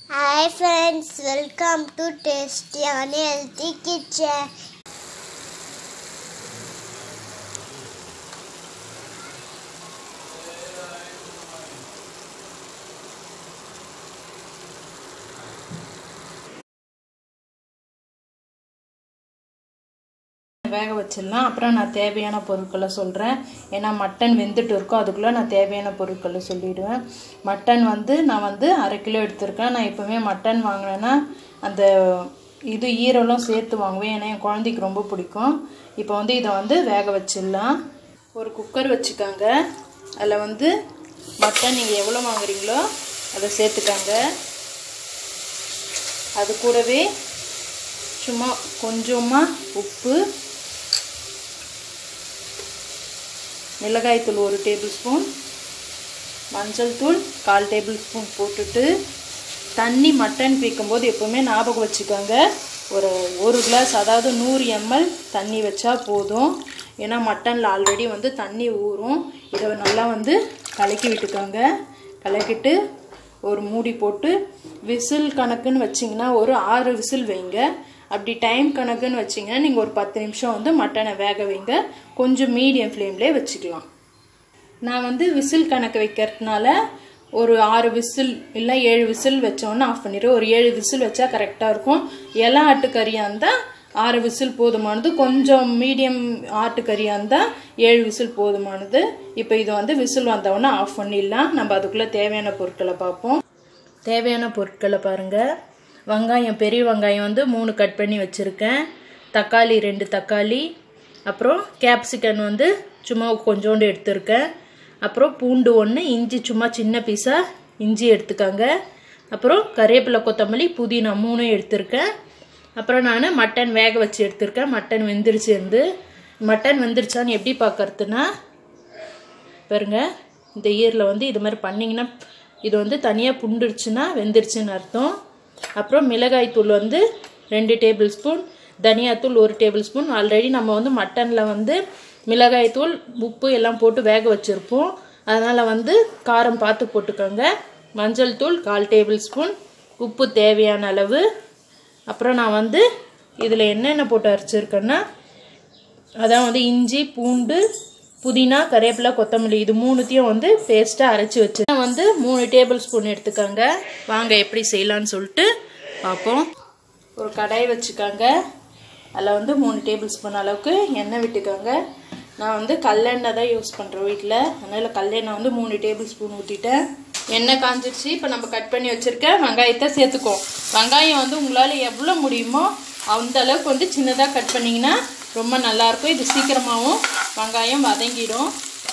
Hi friends, welcome to Tasty and Healthy Kitchen. வேக வச்சிடலாம் அப்புறம் நான் தேவையான பொருட்களை சொல்கிறேன் ஏன்னா மட்டன் வெந்துட்டு இருக்கும் அதுக்குள்ளே நான் தேவையான பொருட்களை சொல்லிடுவேன் மட்டன் வந்து நான் வந்து அரை கிலோ எடுத்திருக்கேன் நான் எப்போவுமே மட்டன் வாங்கினேன்னா அந்த இது ஈரலும் சேர்த்து வாங்குவேன் ஏன்னா என் குழந்தைக்கு ரொம்ப பிடிக்கும் இப்போ வந்து இதை வந்து வேக வச்சிடலாம் ஒரு குக்கர் வச்சுக்காங்க அதில் வந்து மட்டன் நீங்கள் எவ்வளோ வாங்குறீங்களோ அதை சேர்த்துக்காங்க அது கூடவே சும்மா கொஞ்சமாக உப்பு மிளகாய்த்தூள் ஒரு டேபிள் ஸ்பூன் மஞ்சள் தூள் கால் டேபிள் ஸ்பூன் போட்டுட்டு தண்ணி மட்டன் பிக்கும்போது எப்போவுமே ஞாபகம் வச்சுக்கோங்க ஒரு ஒரு கிளாஸ் அதாவது நூறு எம்எல் தண்ணி வச்சா போதும் ஏன்னா மட்டனில் ஆல்ரெடி வந்து தண்ணி ஊறும் இதை நல்லா வந்து கலக்கி விட்டுக்கோங்க கலக்கிட்டு ஒரு மூடி போட்டு விசில் கணக்குன்னு வச்சிங்கன்னா ஒரு ஆறு விசில் வைங்க அப்படி டைம் கணக்குன்னு வச்சிங்கன்னா நீங்கள் ஒரு பத்து நிமிஷம் வந்து மட்டனை வேக வைங்க கொஞ்சம் மீடியம் ஃப்ளேம்லேயே வச்சுக்கலாம் நான் வந்து விசில் கணக்கு வைக்கிறதுனால ஒரு ஆறு விசில் இல்லை ஏழு விசில் வச்சோன்னா ஆஃப் பண்ணிடுறேன் ஒரு ஏழு விசில் வச்சா கரெக்டாக இருக்கும் இலை ஆட்டுக்கறியாக இருந்தால் ஆறு விசில் போதுமானது கொஞ்சம் மீடியம் ஆட்டுக்கறியாக இருந்தால் ஏழு விசில் போதுமானது இப்போ இது வந்து விசில் வந்தவொடனே ஆஃப் பண்ணிடலாம் நம்ம அதுக்குள்ளே தேவையான பொருட்களை பார்ப்போம் தேவையான பொருட்களை பாருங்கள் வெங்காயம் பெரிய வெங்காயம் வந்து மூணு கட் பண்ணி வச்சுருக்கேன் தக்காளி ரெண்டு தக்காளி அப்புறம் கேப்சிகன் வந்து சும்மா கொஞ்சோண்டு எடுத்திருக்கேன் அப்புறம் பூண்டு ஒன்று இஞ்சி சும்மா சின்ன பீஸாக இஞ்சி எடுத்துக்கோங்க அப்புறம் கறிவேப்பிலை கொத்தமல்லி புதினா மூணும் எடுத்திருக்கேன் அப்புறம் நான் மட்டன் வேக வச்சு எடுத்திருக்கேன் மட்டன் வெந்துருச்சு இருந்து மட்டன் வெந்துருச்சான்னு எப்படி பார்க்கறதுனா பாருங்க இந்த இயரில் வந்து இது மாதிரி பண்ணிங்கன்னா இது வந்து தனியாக புண்டுருச்சுன்னா வெந்துருச்சுன்னு அர்த்தம் அப்புறம் மிளகாய் தூள் வந்து ரெண்டு டேபிள் ஸ்பூன் தனியாத்தூள் ஒரு டேபிள் ஸ்பூன் ஆல்ரெடி நம்ம வந்து மட்டனில் வந்து மிளகாய் தூள் உப்பு எல்லாம் போட்டு வேக வச்சுருப்போம் அதனால் வந்து காரம் பார்த்து போட்டுக்கோங்க மஞ்சள் தூள் கால் டேபிள் ஸ்பூன் உப்பு தேவையான அளவு அப்புறம் நான் வந்து இதில் என்னென்ன போட்டு அரைச்சிருக்கேன்னா அதான் வந்து இஞ்சி பூண்டு புதினா கருவேப்பிலை கொத்தமல்லி இது மூணுத்தையும் வந்து பேஸ்ட்டாக அரைச்சி வச்சு வந்து மூணு டேபிள் ஸ்பூன் எடுத்துக்கோங்க வாங்க எப்படி செய்யலான்னு சொல்லிட்டு பார்ப்போம் ஒரு கடாய் வச்சுக்கோங்க அதில் வந்து மூணு டேபிள் ஸ்பூன் அளவுக்கு எண்ணெய் விட்டுக்கோங்க நான் வந்து கல்லெண்ணெய் தான் யூஸ் பண்ணுறேன் வீட்டில் அதனால் கல்லெண்ணெய் வந்து மூணு டேபிள் ஸ்பூன் ஊற்றிட்டேன் எண்ணெய் காஞ்சிடுச்சு இப்போ நம்ம கட் பண்ணி வச்சுருக்க வெங்காயத்தை சேர்த்துக்கோம் வெங்காயம் வந்து உங்களால் எவ்வளோ முடியுமோ அந்த அளவுக்கு வந்து சின்னதாக கட் பண்ணிங்கன்னா ரொம்ப நல்லாயிருக்கும் இது சீக்கிரமாகவும் வெங்காயம் வதங்கிடும்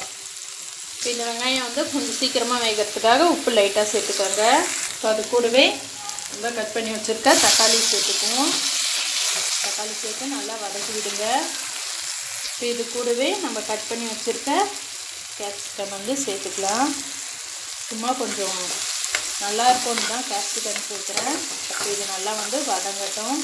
இப்போ இந்த வெங்காயம் வந்து கொஞ்சம் சீக்கிரமாக வேகிறதுக்காக உப்பு லைட்டாக சேர்த்துக்கோங்க ஸோ அது கூடவே நம்ம கட் பண்ணி வச்சுருக்க தக்காளி சேர்த்துக்குவோம் தக்காளி சேர்த்து நல்லா வதக்கி விடுங்க இப்போ இது கூடவே நம்ம கட் பண்ணி வச்சுருக்க கேப்சிகம் வந்து சேர்த்துக்கலாம் சும்மா கொஞ்சம் நல்லா இருக்கும்னு தான் கேப்சிகம் சேர்க்குறேன் இப்போ இது நல்லா வந்து வதங்கட்டும்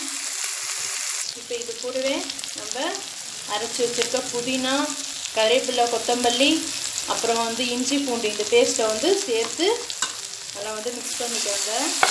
இப்போ இது கூடவே நம்ம அரைச்சி வச்சுருக்க புதினா கறிவேப்பிலை கொத்தமல்லி அப்புறம் வந்து இஞ்சி பூண்டு இந்த பேஸ்ட்டை வந்து சேர்த்து நல்லா வந்து மிக்ஸ் பண்ணிக்கோங்க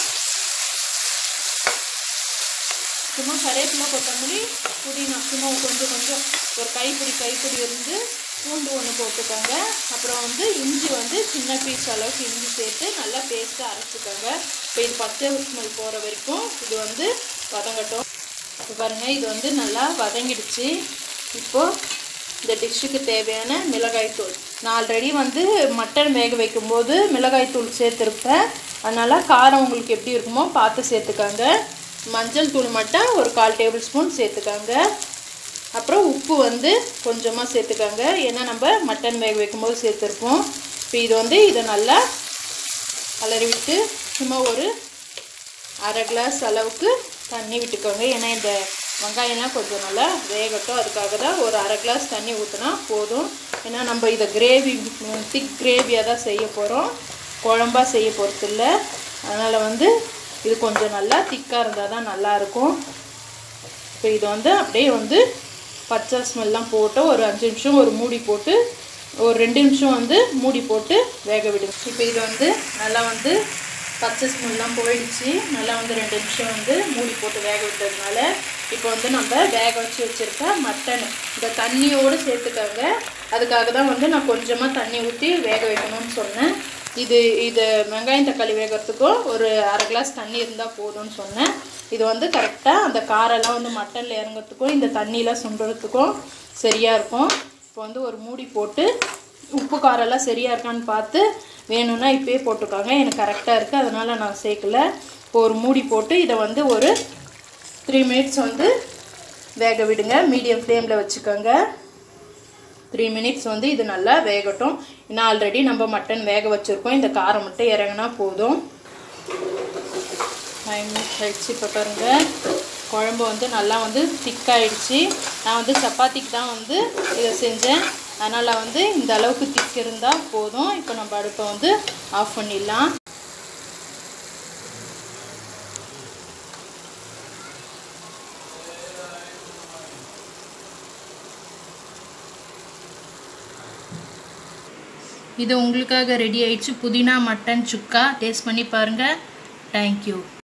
சும்மா கறிவேப்பிலை கொத்தமல்லி புதினா சும்மா கொஞ்சம் கொஞ்சம் ஒரு கைப்பிடி கைப்பிடி இருந்து பூண்டு ஒன்று போட்டுக்கோங்க அப்புறம் வந்து இஞ்சி வந்து சின்ன பீஸ் அளவுக்கு இஞ்சி சேர்த்து நல்லா பேஸ்ட்டாக அரைச்சிக்கோங்க இப்போ இது பச்சை ஸ்மெல் போகிற வரைக்கும் இது வந்து வதங்கட்டும் இப்போ பாருங்கள் இது வந்து நல்லா வதங்கிடுச்சு இப்போது இந்த டிஷ்ஷுக்கு தேவையான மிளகாய் தூள் நான் ஆல்ரெடி வந்து மட்டன் வேக வைக்கும்போது மிளகாய் தூள் சேர்த்துருப்பேன் அதனால் காரம் உங்களுக்கு எப்படி இருக்குமோ பார்த்து சேர்த்துக்காங்க மஞ்சள் தூள் மட்டும் ஒரு கால் டேபிள் ஸ்பூன் சேர்த்துக்காங்க அப்புறம் உப்பு வந்து கொஞ்சமாக சேர்த்துக்காங்க ஏன்னா நம்ம மட்டன் வேக வைக்கும்போது சேர்த்துருப்போம் இப்போ இது வந்து இதை நல்லா கலரி விட்டு சும்மா ஒரு அரை கிளாஸ் அளவுக்கு தண்ணி விட்டுக்கோங்க ஏன்னா இந்த வெங்காயம்லாம் கொஞ்சம் நல்லா வேகட்டும் அதுக்காக தான் ஒரு அரை கிளாஸ் தண்ணி ஊற்றினா போதும் ஏன்னா நம்ம இதை கிரேவி திக் கிரேவியாக தான் செய்ய போகிறோம் குழம்பா செய்ய போகிறது இல்லை அதனால் வந்து இது கொஞ்சம் நல்லா திக்காக இருந்தால் தான் நல்லாயிருக்கும் இப்போ இது வந்து அப்படியே வந்து பச்சை ஸ்மெல்லாம் போட்டு ஒரு அஞ்சு நிமிஷம் ஒரு மூடி போட்டு ஒரு ரெண்டு நிமிஷம் வந்து மூடி போட்டு வேக விடுங்க இப்போ இது வந்து நல்லா வந்து பச்சை ஸ்மெல்லாம் போயிடுச்சு நல்லா வந்து ரெண்டு நிமிஷம் வந்து மூடி போட்டு வேக விட்டதுனால இப்போ வந்து நம்ம வேக வச்சு வச்சுருக்க மட்டன் இந்த தண்ணியோடு சேர்த்துக்கோங்க அதுக்காக தான் வந்து நான் கொஞ்சமாக தண்ணி ஊற்றி வேக வைக்கணும்னு சொன்னேன் இது இது வெங்காயம் தக்காளி வேகிறதுக்கும் ஒரு அரை கிளாஸ் தண்ணி இருந்தால் போதும்னு சொன்னேன் இது வந்து கரெக்டாக அந்த காரெல்லாம் வந்து மட்டனில் இறங்கிறதுக்கும் இந்த தண்ணியெலாம் சுண்டுறதுக்கும் சரியாக இருக்கும் இப்போ வந்து ஒரு மூடி போட்டு உப்பு காரெல்லாம் சரியாக இருக்கான்னு பார்த்து வேணும்னா இப்போயே போட்டுக்கோங்க எனக்கு கரெக்டாக இருக்குது அதனால் நான் சேர்க்கல இப்போ ஒரு மூடி போட்டு இதை வந்து ஒரு த்ரீ மினிட்ஸ் வந்து வேக விடுங்க மீடியம் ஃப்ளேமில் வச்சுக்கோங்க த்ரீ மினிட்ஸ் வந்து இது நல்லா வேகட்டும் இன்னும் ஆல்ரெடி நம்ம மட்டன் வேக வச்சுருக்கோம் இந்த காரம் மட்டும் இறங்கினா போதும் ஃபைவ் மினிட்ஸ் ஆயிடுச்சு இப்போ பாருங்க குழம்பு வந்து நல்லா வந்து திக்காயிடுச்சு நான் வந்து சப்பாத்திக்கு தான் வந்து இதை செஞ்சேன் அதனால் வந்து இந்த அளவுக்கு திக் இருந்தால் போதும் இப்போ நம்ம அடுப்பை வந்து ஆஃப் பண்ணிடலாம் இது உங்களுக்காக ரெடி ஆயிடுச்சு புதினா மட்டன் சுக்கா டேஸ்ட் பண்ணி பாருங்கள் தேங்க்யூ